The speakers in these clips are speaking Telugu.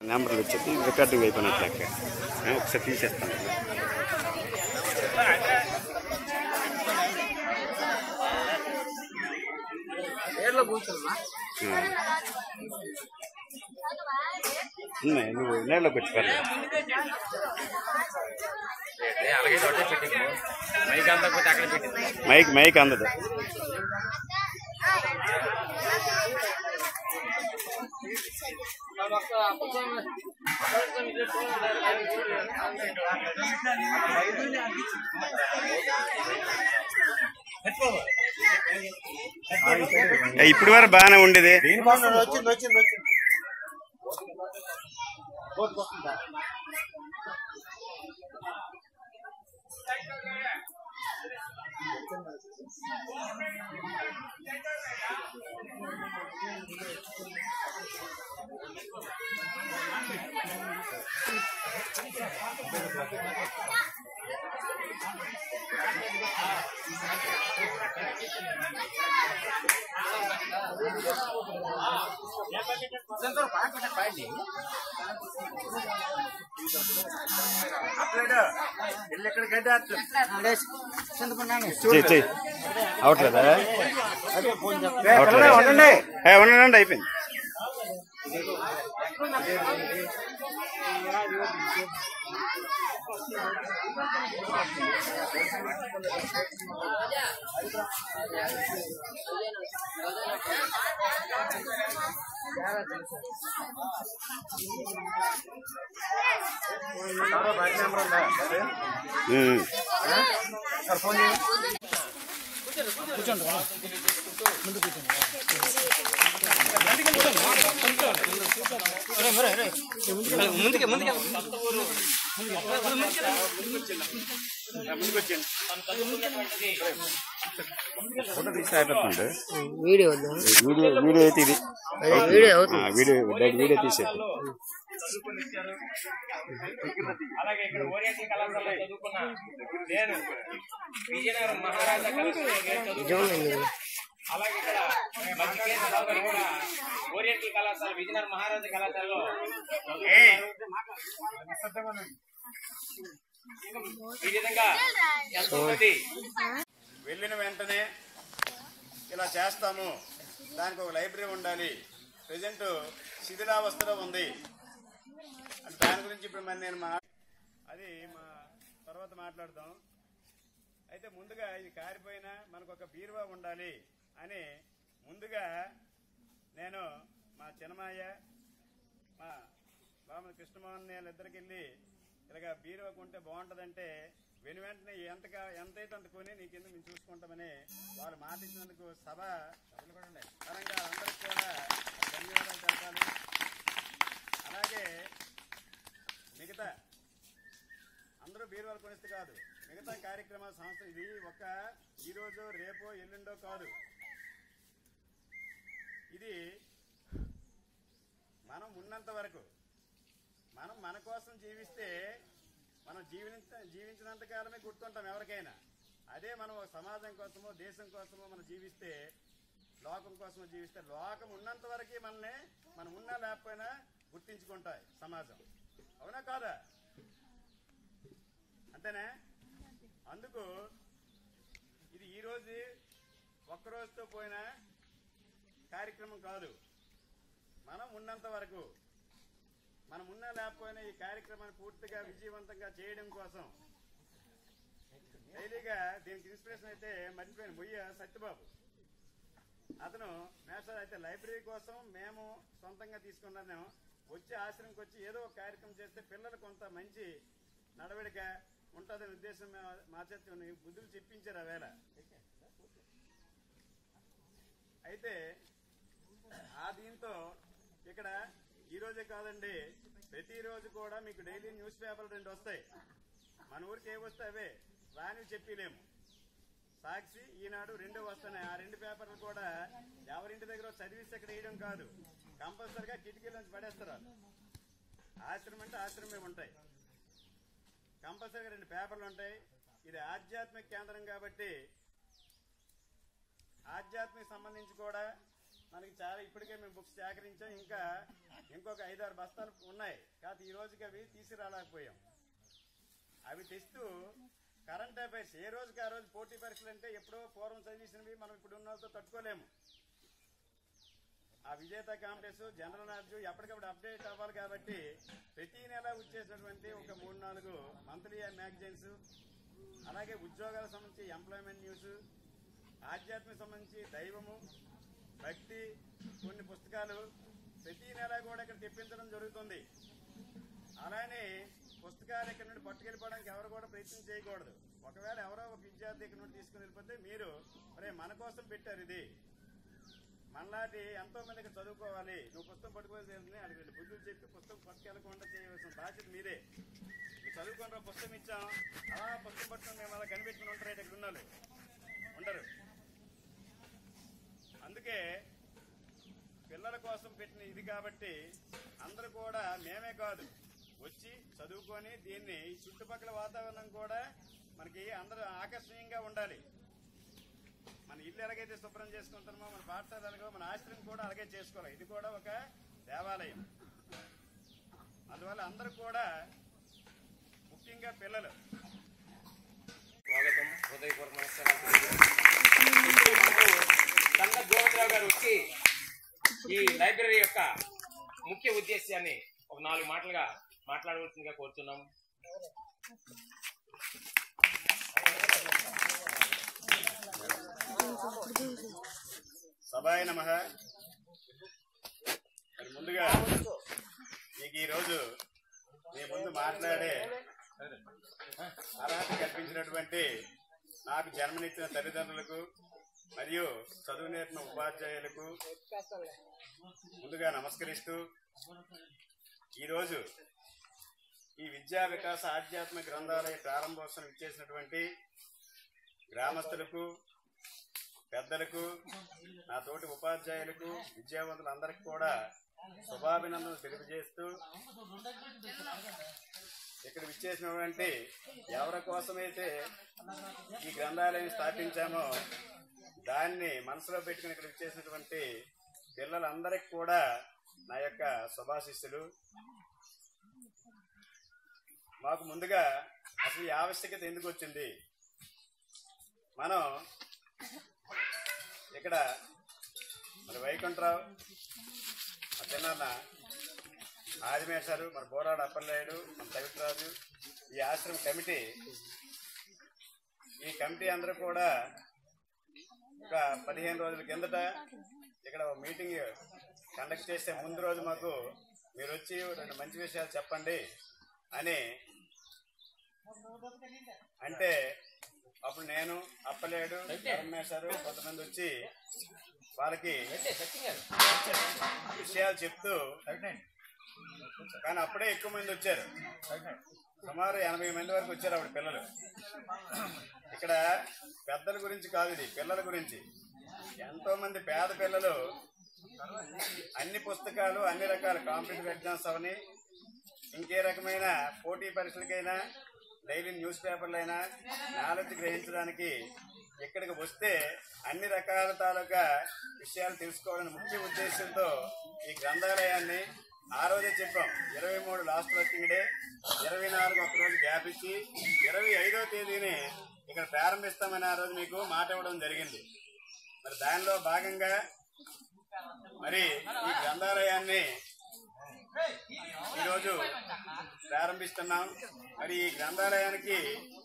నెంబర్లు వచ్చేది రికార్డింగ్ అయిపోయినట్టు లెక్క ఆ, ఒకసారి తీసేస్తాను ఆ. ఉన్నాయి నువ్వు నేళ్ళకి వచ్చి పర్లేదు అలాగే తోటే పెట్టింది మైక్ అంతా పోతే అక్కడ పెట్టింది మైక్ మైక్ అందదు ఏ, ఇప్పుడు వరకు బాగానే ఉండేది వచ్చింది వచ్చింది వచ్చింది చెయ్యి చెయ్యి అవట్లేదా అవట్లేదా? ఏ, ఉండండి అయిపోయింది ఉమ్. ముందుకే ముందుకే ఫోటో తీసి అయిపోతుంది వీడియో వద్దా వీడియో వీడియో అయితే ఇది అదే వీడియో అవుతుంది. ఆ, వీడియో డైరెక్ట్ వీడియో తీసేది అలాగే ఇక్కడ ఓరియంటల్ కళాశాలలో చదువుకున్న నేను విజయనగరం మహారాజా కళాశాలలో నేను చదువుకున్నాను. నిజమే మీరు. అలాగే ఇక్కడ మధ్యకేంద్ర సోదరు కూడా ఓరియంటల్ కళాశాల విజయనగరం మహారాజా కళాశాలలో చదువుకున్నారు. ఈ విధంగా ఎంతో మంది వెళ్ళిన వెంటనే ఇలా చేస్తాము దానికి ఒక లైబ్రరీ ఉండాలి ప్రజెంట్ శిథిలావస్థలో ఉంది అంటే దాని గురించి ఇప్పుడు మరి నేను మా అది మా తర్వాత మాట్లాడదాం అయితే ముందుగా ఇది కారిపోయినా మనకు ఒక బీరువా ఉండాలి అని ముందుగా నేను మా చిన్నమాయ మా బామ్మ కృష్ణమోహన్ నేను ఇద్దరికి వెళ్ళి ఇలాగ బీరువా కొంటే బాగుంటుందంటే వెను వెంటనే ఎంత ఎంతైతే అంత కొని నీ కింద మేము చూసుకుంటామని వాళ్ళు మాట ఇచ్చినందుకు సభ పరంగా అందరికి కూడా ధన్యవాదాలు తెలపాలి అలాగే మిగతా అందరూ బీరువాలు కొనిస్తే కాదు మిగతా కార్యక్రమాల సంస్థ ఇది ఒక ఈరోజు రేపో ఎల్లుండో కాదు ఇది మనం ఉన్నంత వరకు మనం మన కోసం జీవిస్తే మనం జీవించ జీవించినంత కాలమే గుర్తుంటాం ఎవరికైనా అదే మనం ఒక సమాజం కోసమో దేశం కోసమో మనం జీవిస్తే లోకం కోసమో జీవిస్తే లోకం ఉన్నంత వరకే మనల్ని మనం ఉన్నా లేకపోయినా గుర్తించుకుంటాయి సమాజం అవునా కాదా అంతేనా అందుకు ఇది ఈ రోజు ఒక్క రోజుతో పోయిన కార్యక్రమం కాదు మనం ఉన్నంత వరకు మనం ఉన్నా లేకపోయినా ఈ కార్యక్రమాన్ని పూర్తిగా విజయవంతంగా చేయడం కోసం డైలీగా దీనికి ఇన్స్పిరేషన్ అయితే మర్చిపోయిన మొయ్య సత్యబాబు అతను నేషనల్ అయితే లైబ్రరీ కోసం మేము సొంతంగా తీసుకున్నాను వచ్చి ఆశ్రమంకి వచ్చి ఏదో ఒక కార్యక్రమం చేస్తే పిల్లలు కొంత మంచి నడవడిక ఉంటుందనే ఉద్దేశం మా- మా చేత కొన్ని బుద్ధులు చెప్పించారు ఆ వేళ అయితే ఆ దీంతో ఇక్కడ ఈ రోజే కాదండి ప్రతిరోజు కూడా మీకు డైలీ న్యూస్ పేపర్లు రెండు వస్తాయి మన ఊరికి ఏ వస్తే అవే రానివి చెప్పలేము సాక్షి ఈనాడు రెండు వస్తున్నాయి ఆ రెండు పేపర్లు కూడా ఎవరింటి దగ్గర చదివిస్తే ఇక్కడ వేయడం కాదు కంపల్సరిగా కిటికీల నుంచి పడేస్తారు వాళ్ళు. ఆశ్రమం అంటే ఆశ్రమే ఉంటాయి కంపల్సరిగా రెండు పేపర్లు ఉంటాయి ఇది ఆధ్యాత్మిక కేంద్రం కాబట్టి ఆధ్యాత్మిక సంబంధించి కూడా మనకి చాలా ఇప్పటికే మేము బుక్స్ సేకరించాం ఇంకా ఇంకొక ఐదారు బస్తాలు ఉన్నాయి కాదు ఈ రోజుకి అవి తీసుకురాలేకపోయాం అవి తెస్తూ కరెంట్ అఫైర్స్ ఏ రోజుకి ఆ రోజు పోటీ పరీక్షలు అంటే ఎప్పుడో పూర్వం చదివేసినవి మనం ఇప్పుడు ఉన్న వాళ్ళతో తట్టుకోలేము ఆ విజేత కాంపిటీస్ జనరల్ నాలెడ్జ్ ఎప్పటికప్పుడు అప్డేట్ అవ్వాలి కాబట్టి ప్రతి నెల వచ్చేసినటువంటి ఒక మూడు నాలుగు మంత్లీ మ్యాగజైన్స్ అలాగే ఉద్యోగాలకు సంబంధించి ఎంప్లాయ్మెంట్ న్యూస్ ఆధ్యాత్మిక సంబంధించి దైవము భక్తి కొన్ని పుస్తకాలు ప్రతి నెల కూడా ఇక్కడ తెప్పించడం జరుగుతుంది అలానే పుస్తకాలు ఇక్కడ నుండి పట్టుకెళ్ళిపోవడానికి ఎవరు కూడా ప్రయత్నం చేయకూడదు ఒకవేళ ఎవరో ఒక విద్యార్థి ఇక్కడ నుండి తీసుకుని వెళ్ళిపోతే మీరు మరి మన కోసం పెట్టారు ఇది మనలాంటి ఎంతో మంది ఇక్కడ చదువుకోవాలి నువ్వు పుస్తకం పట్టుకోవాల్సింది అడిగి బుద్ధులు చెప్పి పుస్తకం పట్టుకెళ్ళకుండా చేయవలసిన బాధ్యత మీదే మీరు చదువుకున్న పుస్తకం ఇచ్చాం అలా పుస్తకం పట్టుకొని మేము అలా కనిపెట్టుకుని ఉంటారు ఇక్కడ ఉన్నారు ఉండరు అందుకే పిల్లల కోసం పెట్టిన ఇది కాబట్టి అందరూ కూడా మేమే కాదు వచ్చి చదువుకొని దీన్ని ఈ చుట్టుపక్కల వాతావరణం కూడా మనకి అందరూ ఆకర్షణీయంగా ఉండాలి మన ఇల్లు ఎలాగైతే శుభ్రం చేసుకుంటున్నామో మన పాఠశాల ఎలాగో మన ఆశ్రమం కూడా అలాగే చేసుకోవాలి ఇది కూడా ఒక దేవాలయం అందువల్ల అందరూ కూడా ముఖ్యంగా పిల్లలు స్వాగతం హృదయపూర్వక నమస్కారాలు కన్న గోవిందరావు గారు వచ్చి ఈ లైబ్రరీ యొక్క ముఖ్య ఉద్దేశాన్ని ఒక నాలుగు మాటలుగా మాట్లాడవలసిందిగా కోరుతున్నాం సభాయ నమ మరి ముందుగా మీకు ఈరోజు మీ ముందు మాట్లాడే అర్హత కల్పించినటువంటి నాకు జన్మనిచ్చిన తల్లిదండ్రులకు మరియు చదువు నేర్పిన ఉపాధ్యాయులకు ముందుగా నమస్కరిస్తూ ఈరోజు ఈ విద్యా వికాస ఆధ్యాత్మిక గ్రంథాలయ ప్రారంభోత్సవం ఇచ్చేసినటువంటి గ్రామస్తులకు పెద్దలకు నా తోటి ఉపాధ్యాయులకు విద్యావంతులందరికీ కూడా శుభాభినందనలు తెలియజేస్తూ ఇక్కడ విచ్చేసినటువంటి ఎవరి కోసమైతే ఈ గ్రంథాలయం స్థాపించామో దాన్ని మనసులో పెట్టుకుని ఇక్కడ విచ్చేసినటువంటి పిల్లలందరికీ కూడా నా యొక్క శుభాశిస్సులు మాకు ముందుగా అసలు ఈ ఆవశ్యకత ఎందుకు వచ్చింది మనం ఇక్కడ మరి వైకుంఠరావు మా చిన్నాన్న ఆదిమేశారు మరి బోరాడు అప్పలనాయుడు మన సవిత్రాజు ఈ ఆశ్రమం కమిటీ ఈ కమిటీ అందరూ కూడా ఒక పదిహేను రోజుల కిందట ఇక్కడ ఒక మీటింగ్ కండక్ట్ చేస్తే ముందు రోజు మాకు మీరు వచ్చి రెండు మంచి విషయాలు చెప్పండి అని అంటే అప్పుడు నేను అప్పలేడు పరమేశ్వరు కొంతమంది వచ్చి వాళ్ళకి విషయాలు చెప్తూ కానీ అప్పుడే ఎక్కువ మంది వచ్చారు సుమారు ఎనభై మంది వరకు వచ్చారు అప్పుడు పిల్లలు ఇక్కడ పెద్దల గురించి కాదు ఇది పిల్లల గురించి ఎంతో మంది పేద పిల్లలు అన్ని పుస్తకాలు అన్ని రకాల కాంపిటేటివ్ ఎగ్జామ్స్ అవని ఇంకే రకమైన పోటీ పరీక్షలకైనా డైలీ న్యూస్ పేపర్లైనా నాలెడ్జ్ గ్రహించడానికి ఇక్కడికి వస్తే అన్ని రకాల తాలూకా విషయాలు తెలుసుకోవాలని ముఖ్య ఉద్దేశంతో ఈ గ్రంథాలయాన్ని ఆ రోజే చెప్పాం ఇరవై మూడు లాస్ట్ వర్కింగ్ డే ఇరవై నాలుగు ఒక రోజు గ్యాప్ ఇచ్చి ఇరవై ఐదో తేదీని ఇక్కడ ప్రారంభిస్తామని ఆ రోజు మీకు మాట ఇవ్వడం జరిగింది మరి దానిలో భాగంగా మరి ఈ గ్రంథాలయాన్ని ఈరోజు ప్రారంభిస్తున్నాం మరి ఈ గ్రంథాలయానికి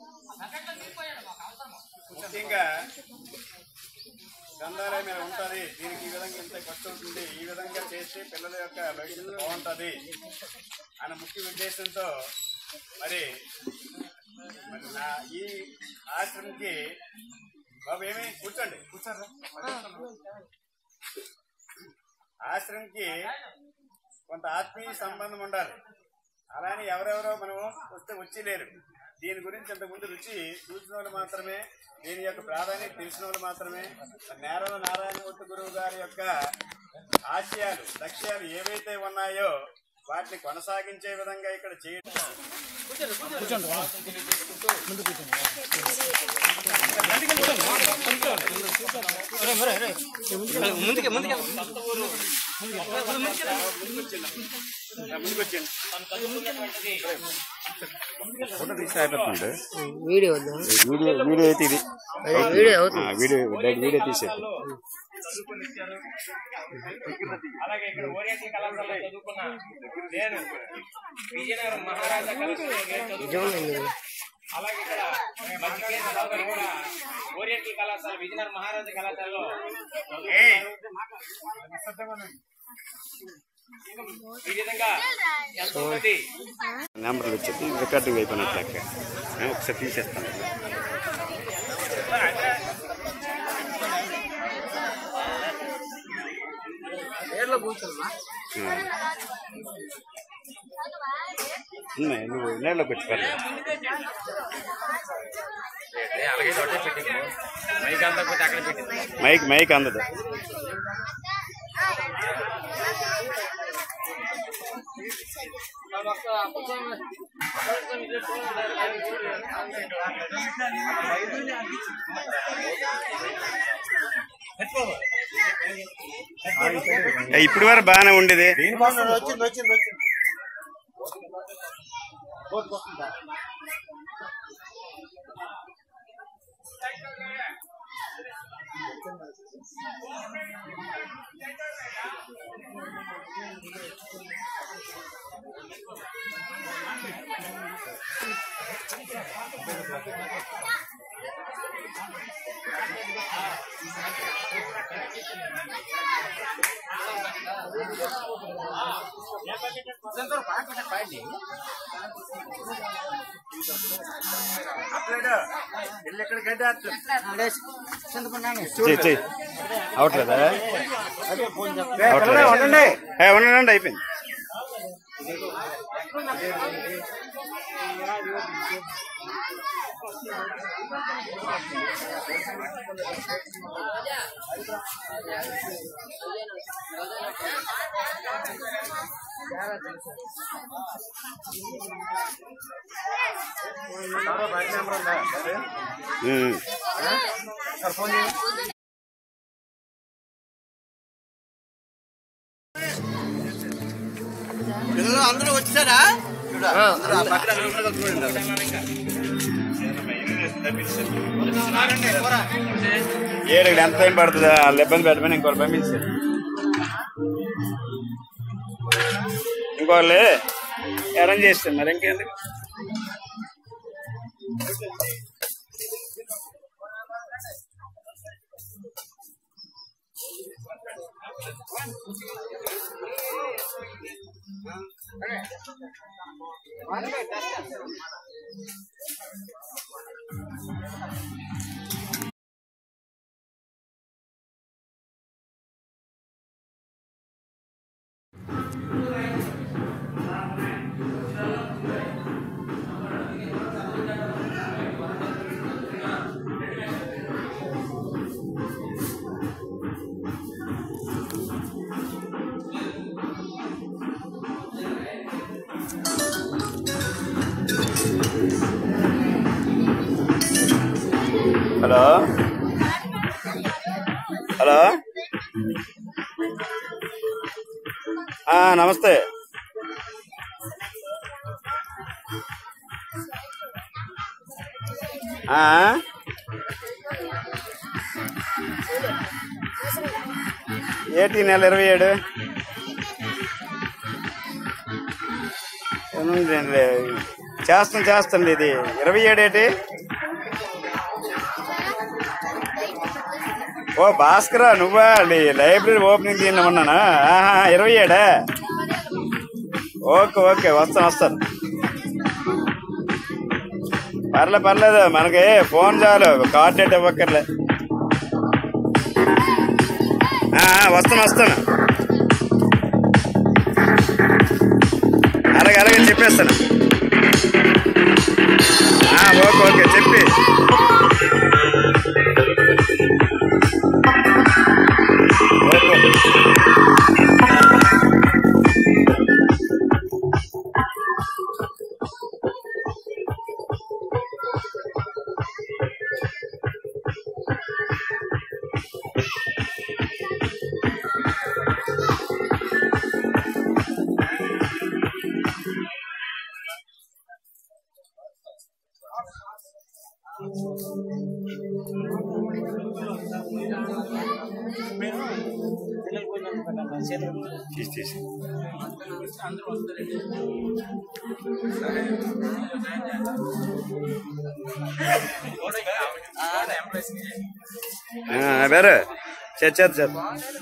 ముఖ్యంగా గ్రంథాలయం మీద ఉంటుంది దీనికి ఈ విధంగా ఇంత ఖర్చు అవుతుంది ఈ విధంగా చేస్తే పిల్లల యొక్క భవిష్యత్తు బాగుంటుంది అనే ముఖ్య ఉద్దేశంతో మరి మరి నా ఈ ఆశ్రమంకి బాబు ఏమి కూర్చోండి కూర్చోండి ఆశ్రమంకి కొంత ఆత్మీయ సంబంధం ఉండాలి అలానే ఎవరెవరో మనము వస్తే వచ్చి లేరు దీని గురించి ఇంతకుముందు రుచి చూసిన వాళ్ళు మాత్రమే దీని యొక్క ప్రాధాన్యత తెలిసిన వాళ్ళు మాత్రమే నేరల నారాయణమూర్తి గురువు గారి యొక్క ఆశయాలు లక్ష్యాలు ఏవైతే ఉన్నాయో వాటిని కొనసాగించే విధంగా ఇక్కడ చేయడం తను చదువుకున్నటువంటిది వీడియో వద్దా వీడియో వీడియో అయితే ఇది అదే వీడియో అవుతుంది ఆ, వీడియో వీడియో తీసేది చదువుకొని ఇచ్చారు అలాగే ఇక్కడ ఓరియంటల్ కళాశాలలో చదువుకున్న నేను విజయనగరం మహారాజా కళాశాలలో నేను చదువుకున్నాను నిజం ఉంది. అలాగే ఇక్కడ మధ్యకేంద్ర చౌదరి కూడా ఓరియంటల్ కళాశాల విజయనగరం మహారాజా కళాశాలలో ఈ విధంగా ఎంతో మంది నెంబర్లు వచ్చేది రికార్డింగ్ అయిపోయినట్లు లెక్క ఆ, ఒకసారి తీసేస్తాను ఆ. ఉన్నాయి నువ్వు నేళ్ళకి వచ్చి పర్లేదు అలాగే తోటే పెట్టింది మైక్ అంతా పోతే అక్కడ పెట్టింది మైక్ మైక్ అందదు ఏ, ఇప్పుడు వరకు బాగానే ఉండేది వచ్చింది వచ్చింది వచ్చింది చెయ్యి చెయ్యి అవట్లేదా అవట్లేదా? ఏ, ఉండండి అయిపోయింది ఉమ్. పిల్లలు అందరూ వచ్చారా ఆ, ఏడు ఎంత టైం పడుతుంది వాళ్ళు ఇబ్బంది పెట్టమని ఇంకోళ్ళు పంపించారు ఇంకోళ్ళు అరేంజ్ చేస్తారు మరి ఇంకేందుకు హలో హలో ఆ, నమస్తే ఆ, ఏటి నెల ఇరవై ఏడు ఏముంది, చేస్తాం చేస్తాం ఇది ఇరవై ఏడు ఏంటి ఓ భాస్కరా నువ్వా లై- లైబ్రరీ ఓపెనింగ్ దీన్ని ఉన్నానా ఆహా ఇరవై ఏడా ఓకే ఓకే వస్తాను వస్తాను పర్లే పర్లేదు మనకి ఫోన్ చాలు కార్డేట్ ఇవ్వక్కర్లే ఆ, ఆ, వస్తాను వస్తాను అలాగే అలాగే చెప్పేస్తాను ఆ, ఓకే ఓకే చెప్పి ఓకే తీసి తీసి ఆ, వేరే చేతి చేతి చేతి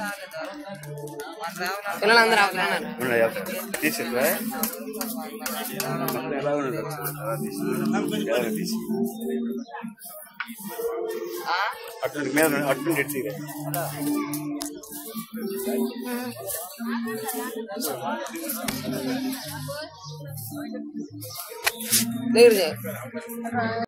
పిల్లలందరూ అక్కడ తీసి ఎలా ఉన్నాడు ఎలా తీసి అటువంటి మీద అటువంటి తీరే దగ్గర